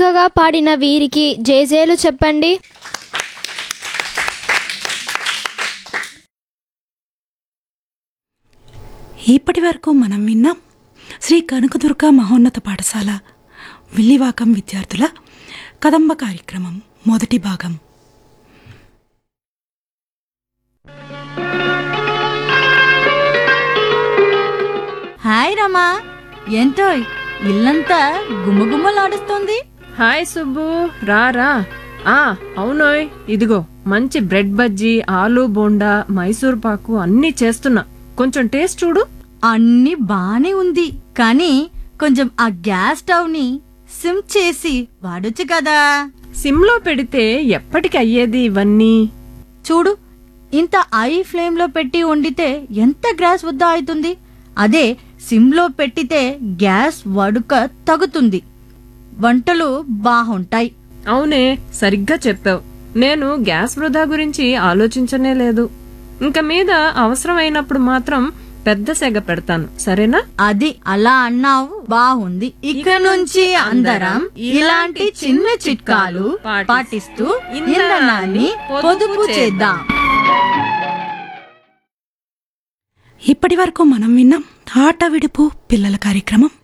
చక్కగా పాడిన వీరికి జేజేలు చెప్పండి ఇప్పటి వరకు మనం విన్నాం శ్రీ కనకదుర్గ మహోన్నత పాఠశాల విల్లివాకం విద్యార్థుల కదంబ కార్యక్రమం మొదటి భాగం హాయ్ రమా ఏంటో ఇల్లంతా గుమ్మగుమ్మలాడుస్తోంది హాయ్ సుబ్బు రా రా ఆ అవునోయ్ ఇదిగో మంచి బ్రెడ్ బజ్జీ ఆలు బోండా మైసూర్ పాకు అన్నీ చేస్తున్నా కొంచెం టేస్ట్ చూడు అన్ని బానే ఉంది కానీ కొంచెం ఆ గ్యాస్ స్టవ్ ని సిమ్ చేసి వాడొచ్చు కదా సిమ్లో పెడితే ఎప్పటికి అయ్యేది ఇవన్నీ చూడు ఇంత ఐ ఫ్లేమ్ లో పెట్టి వండితే ఎంత గ్యాస్ వద్ద అవుతుంది అదే సిమ్ లో పెట్టితే గ్యాస్ వడుక తగుతుంది వంటలు బాగుంటాయి అవునే సరిగ్గా చెప్పావు నేను గ్యాస్ వృధా గురించి ఆలోచించనే లేదు ఇంక మీద అవసరమైనప్పుడు మాత్రం పెద్ద సెగ పెడతాను సరేనా అది అలా అన్నావు బాగుంది ఇక నుంచి అందరం ఇలాంటి చిన్న చిట్కాలు పాటిస్తూ ఇంధనాన్ని పొదుపు చేద్దాం ఇప్పటి వరకు మనం విన్నాం ఆట విడుపు పిల్లల కార్యక్రమం